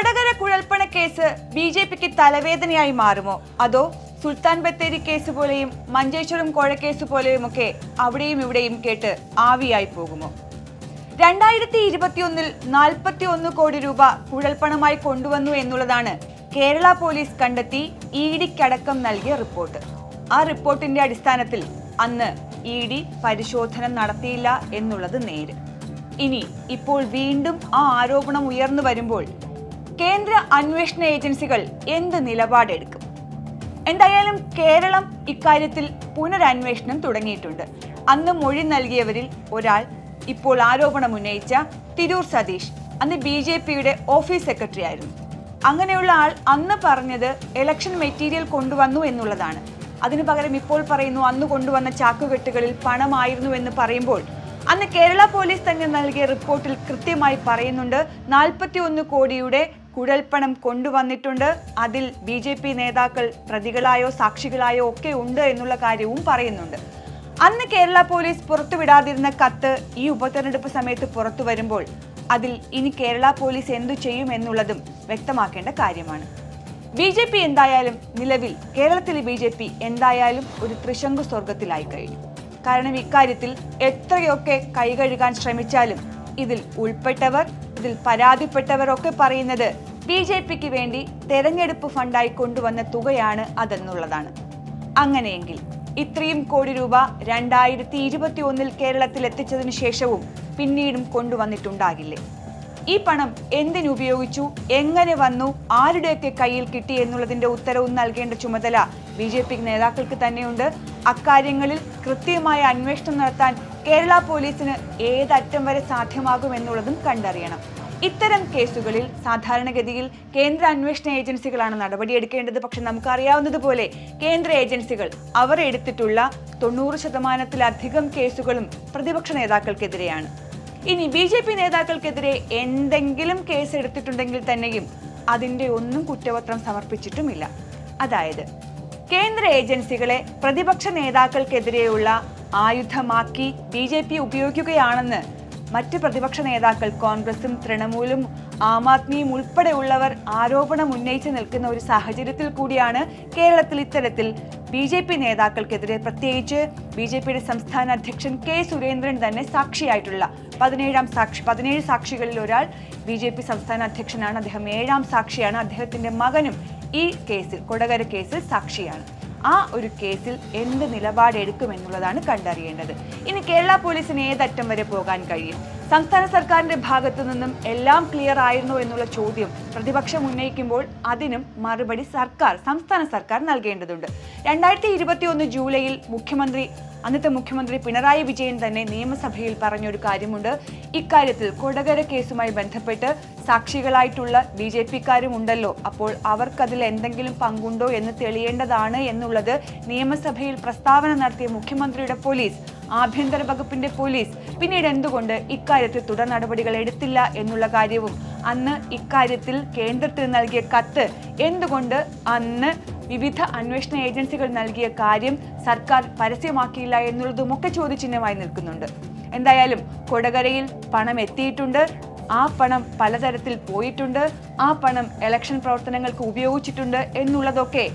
കൊടകര കുഴൽപ്പണ case B J പിക്ക് തലവേദനയായി മാറുമോ അതോ സുൽത്താൻ ബത്തേരി കേസ് പോലെയും മഞ്ചേശ്വരം കോഴക്കേസ് പോലെയുമൊക്കെ അവിടെയും ഇവിടെയും കേട്ട് ആവിയായി പോകുമോ രണ്ടായിരത്തി ഇരുപത്തിയൊന്നിൽ നാൽപ്പത്തി ഒന്ന് കോടി രൂപ കുഴൽപ്പണമായി കൊണ്ടുവന്നു എന്നുള്ളതാണ് കേരള പോലീസ് കണ്ടെത്തി ഇ ഡിക്കടക്കം നൽകിയ റിപ്പോർട്ട് ആ റിപ്പോർട്ടിന്റെ അടിസ്ഥാനത്തിൽ അന്ന് ഇ ഡി പരിശോധന നടത്തിയില്ല എന്നുള്ളത് നേര് ഇനി ഇപ്പോൾ വീണ്ടും ആ ആരോപണം ഉയർന്നു വരുമ്പോൾ കേന്ദ്ര അന്വേഷണ ഏജൻസികൾ എന്ത് നിലപാടെടുക്കും എന്തായാലും കേരളം ഇക്കാര്യത്തിൽ പുനരന്വേഷണം തുടങ്ങിയിട്ടുണ്ട് അന്ന് മൊഴി നൽകിയവരിൽ ഒരാൾ ഇപ്പോൾ ആരോപണം ഉന്നയിച്ച തിരൂർ സതീഷ് അന്ന് ബി ജെ പിയുടെ ഓഫീസ് സെക്രട്ടറി ആയിരുന്നു അങ്ങനെയുള്ള ആൾ അന്ന് പറഞ്ഞത് ഇലക്ഷൻ മെറ്റീരിയൽ കൊണ്ടുവന്നു എന്നുള്ളതാണ് അതിനു പകരം ഇപ്പോൾ പറയുന്നു അന്ന് കൊണ്ടുവന്ന ചാക്കുകെട്ടുകളിൽ പണമായിരുന്നു എന്ന് പറയുമ്പോൾ അന്ന് കേരള പോലീസ് തന്നെ നൽകിയ റിപ്പോർട്ടിൽ കൃത്യമായി പറയുന്നുണ്ട് നാൽപ്പത്തി ഒന്ന് കോടിയുടെ കുഴൽപ്പണം കൊണ്ടുവന്നിട്ടുണ്ട് അതിൽ ബി ജെ പി നേതാക്കൾ പ്രതികളായോ സാക്ഷികളായോ ഒക്കെ ഉണ്ട് എന്നുള്ള കാര്യവും പറയുന്നുണ്ട് അന്ന് കേരള പോലീസ് പുറത്തുവിടാതിരുന്ന കത്ത് ഈ ഉപതെരഞ്ഞെടുപ്പ് സമയത്ത് പുറത്തു വരുമ്പോൾ അതിൽ ഇനി കേരള പോലീസ് എന്തു ചെയ്യും എന്നുള്ളതും വ്യക്തമാക്കേണ്ട കാര്യമാണ് ബി ജെ പി എന്തായാലും നിലവിൽ കേരളത്തിലെ ബി ജെ പി എന്തായാലും ഒരു ത്രിശങ്കു സ്വർഗത്തിലായി കഴിഞ്ഞു കാരണം ഇക്കാര്യത്തിൽ എത്രയൊക്കെ കൈകഴുകാൻ ശ്രമിച്ചാലും ഇതിൽ ഉൾപ്പെട്ടവർ ഇതിൽ പരാതിപ്പെട്ടവർ ഒക്കെ പറയുന്നത് ബി ജെ പിക്ക് വേണ്ടി തെരഞ്ഞെടുപ്പ് ഫണ്ടായി കൊണ്ടുവന്ന തുകയാണ് അതെന്നുള്ളതാണ് അങ്ങനെയെങ്കിൽ ഇത്രയും കോടി രൂപ രണ്ടായിരത്തി ഇരുപത്തി ഒന്നിൽ കേരളത്തിൽ എത്തിച്ചതിനു ശേഷവും പിന്നീടും കൊണ്ടുവന്നിട്ടുണ്ടാകില്ലേ ഈ പണം എന്തിനുപയോഗിച്ചു എങ്ങനെ വന്നു ആരുടെയൊക്കെ കയ്യിൽ കിട്ടി എന്നുള്ളതിന്റെ ഉത്തരവും നൽകേണ്ട ചുമതല ബി ജെ പി നേതാക്കൾക്ക് തന്നെയുണ്ട് അക്കാര്യങ്ങളിൽ കൃത്യമായ അന്വേഷണം നടത്താൻ കേരള പോലീസിന് ഏതറ്റം വരെ സാധ്യമാകുമെന്നുള്ളതും കണ്ടറിയണം ഇത്തരം കേസുകളിൽ സാധാരണഗതിയിൽ കേന്ദ്ര അന്വേഷണ ഏജൻസികളാണ് നടപടിയെടുക്കേണ്ടത് പക്ഷെ നമുക്കറിയാവുന്നതുപോലെ കേന്ദ്ര ഏജൻസികൾ അവർ എടുത്തിട്ടുള്ള തൊണ്ണൂറ് ശതമാനത്തിലധികം കേസുകളും പ്രതിപക്ഷ നേതാക്കൾക്കെതിരെയാണ് ഇനി ബി ജെ പി നേതാക്കൾക്കെതിരെ എന്തെങ്കിലും കേസ് എടുത്തിട്ടുണ്ടെങ്കിൽ തന്നെയും അതിന്റെ ഒന്നും കുറ്റപത്രം സമർപ്പിച്ചിട്ടുമില്ല അതായത് കേന്ദ്ര ഏജൻസികളെ പ്രതിപക്ഷ നേതാക്കൾക്കെതിരെയുള്ള ആയുധമാക്കി ബി ജെ പി ഉപയോഗിക്കുകയാണെന്ന് മറ്റ് പ്രതിപക്ഷ നേതാക്കൾ കോൺഗ്രസും തൃണമൂലും ആം ആദ്മിയും ഉൾപ്പെടെയുള്ളവർ ആരോപണം ഉന്നയിച്ച് നിൽക്കുന്ന ഒരു സാഹചര്യത്തിൽ കൂടിയാണ് കേരളത്തിൽ ഇത്തരത്തിൽ ബി ജെ പി നേതാക്കൾക്കെതിരെ പ്രത്യേകിച്ച് ബി ജെ പിയുടെ സംസ്ഥാന അധ്യക്ഷൻ കെ സുരേന്ദ്രൻ തന്നെ സാക്ഷിയായിട്ടുള്ള പതിനേഴാം സാക്ഷി പതിനേഴ് സാക്ഷികളിൽ ഒരാൾ ബി ജെ പി സംസ്ഥാന അധ്യക്ഷനാണ് അദ്ദേഹം ഏഴാം സാക്ഷിയാണ് അദ്ദേഹത്തിന്റെ മകനും ഈ കേസിൽ കൊടകര കേസിൽ സാക്ഷിയാണ് ആ ഒരു കേസിൽ എന്ത് നിലപാടെടുക്കുമെന്നുള്ളതാണ് കണ്ടറിയേണ്ടത് ഇനി കേരള പോലീസിന് ഏതറ്റം വരെ പോകാൻ കഴിയും സംസ്ഥാന സർക്കാരിന്റെ ഭാഗത്തു നിന്നും എല്ലാം ക്ലിയർ ആയിരുന്നോ എന്നുള്ള ചോദ്യം പ്രതിപക്ഷം ഉന്നയിക്കുമ്പോൾ അതിനും മറുപടി സർക്കാർ സംസ്ഥാന സർക്കാർ നൽകേണ്ടതുണ്ട് രണ്ടായിരത്തി ഇരുപത്തി ഒന്ന് ജൂലൈയിൽ മുഖ്യമന്ത്രി അന്നത്തെ മുഖ്യമന്ത്രി പിണറായി വിജയൻ തന്നെ നിയമസഭയിൽ പറഞ്ഞൊരു കാര്യമുണ്ട് ഇക്കാര്യത്തിൽ കൊടകര കേസുമായി ബന്ധപ്പെട്ട് സാക്ഷികളായിട്ടുള്ള ബി ജെ പിക്കാരും ഉണ്ടല്ലോ അപ്പോൾ അവർക്കതിൽ എന്തെങ്കിലും പങ്കുണ്ടോ എന്ന് തെളിയേണ്ടതാണ് എന്നുള്ളത് നിയമസഭയിൽ പ്രസ്താവന നടത്തിയ മുഖ്യമന്ത്രിയുടെ പോലീസ് ആഭ്യന്തര വകുപ്പിന്റെ പോലീസ് പിന്നീട് എന്തുകൊണ്ട് ഇക്കാര്യത്തിൽ തുടർ നടപടികൾ എടുത്തില്ല എന്നുള്ള കാര്യവും അന്ന് ഇക്കാര്യത്തിൽ കേന്ദ്രത്തിന് നൽകിയ കത്ത് എന്തുകൊണ്ട് അന്ന് വിവിധ അന്വേഷണ ഏജൻസികൾ നൽകിയ കാര്യം സർക്കാർ പരസ്യമാക്കിയില്ല എന്നുള്ളതുമൊക്കെ ചോദ്യചിഹ്നമായി നിൽക്കുന്നുണ്ട് എന്തായാലും കൊടകരയിൽ പണം എത്തിയിട്ടുണ്ട് ആ പണം പലതരത്തിൽ പോയിട്ടുണ്ട് ആ പണം ഇലക്ഷൻ പ്രവർത്തനങ്ങൾക്ക് ഉപയോഗിച്ചിട്ടുണ്ട് എന്നുള്ളതൊക്കെ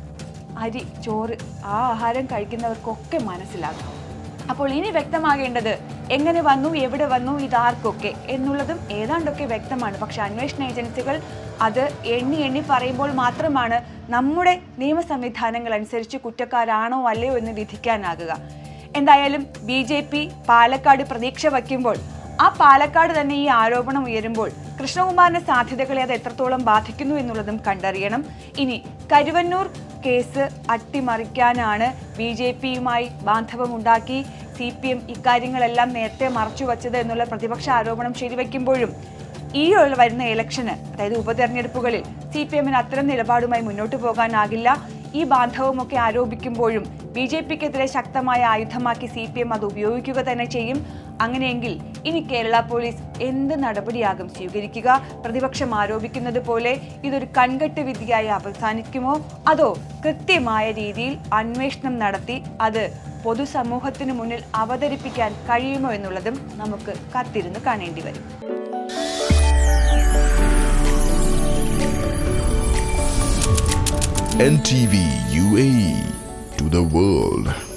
അരി ചോറ് ആ ആഹാരം കഴിക്കുന്നവർക്കൊക്കെ മനസ്സിലാകും അപ്പോൾ ഇനി വ്യക്തമാകേണ്ടത് എങ്ങനെ വന്നു എവിടെ വന്നു ഇതാർക്കൊക്കെ എന്നുള്ളതും ഏതാണ്ടൊക്കെ വ്യക്തമാണ് പക്ഷെ അന്വേഷണ ഏജൻസികൾ അത് എണ്ണി എണ്ണി പറയുമ്പോൾ മാത്രമാണ് നമ്മുടെ നിയമ സംവിധാനങ്ങൾ അനുസരിച്ച് കുറ്റക്കാരാണോ അല്ലയോ എന്ന് വിധിക്കാനാകുക എന്തായാലും ബി ജെ പി പാലക്കാട് പ്രതീക്ഷ വയ്ക്കുമ്പോൾ ആ പാലക്കാട് തന്നെ ഈ ആരോപണം ഉയരുമ്പോൾ കൃഷ്ണകുമാറിന്റെ സാധ്യതകളെ അത് എത്രത്തോളം ബാധിക്കുന്നു എന്നുള്ളതും കണ്ടറിയണം ഇനി കരുവന്നൂർ കേസ് അട്ടിമറിക്കാനാണ് ബി ജെ പിയുമായി ബാന്ധവമുണ്ടാക്കി സി പി എം ഇക്കാര്യങ്ങളെല്ലാം നേരത്തെ മറച്ചുവച്ചത് എന്നുള്ള പ്രതിപക്ഷ ആരോപണം ശരിവയ്ക്കുമ്പോഴും ഈ ഉള്ള വരുന്ന ഇലക്ഷന് അതായത് ഉപതെരഞ്ഞെടുപ്പുകളിൽ സി പി എമ്മിന് അത്തരം നിലപാടുമായി മുന്നോട്ട് പോകാനാകില്ല ഈ ബാന്ധവമൊക്കെ ആരോപിക്കുമ്പോഴും ബി ജെ പിക്കെതിരെ ശക്തമായ ആയുധമാക്കി സി പി എം അത് ഉപയോഗിക്കുക തന്നെ ചെയ്യും അങ്ങനെയെങ്കിൽ ഇനി കേരള പോലീസ് എന്ത് നടപടിയാകും സ്വീകരിക്കുക പ്രതിപക്ഷം ആരോപിക്കുന്നത് പോലെ ഇതൊരു കൺകെട്ട് വിധിയായി അവസാനിക്കുമോ അതോ കൃത്യമായ രീതിയിൽ അന്വേഷണം നടത്തി അത് പൊതുസമൂഹത്തിന് മുന്നിൽ അവതരിപ്പിക്കാൻ കഴിയുമോ എന്നുള്ളതും നമുക്ക് കത്തിരുന്ന് കാണേണ്ടി വരും NTV UAE to the world.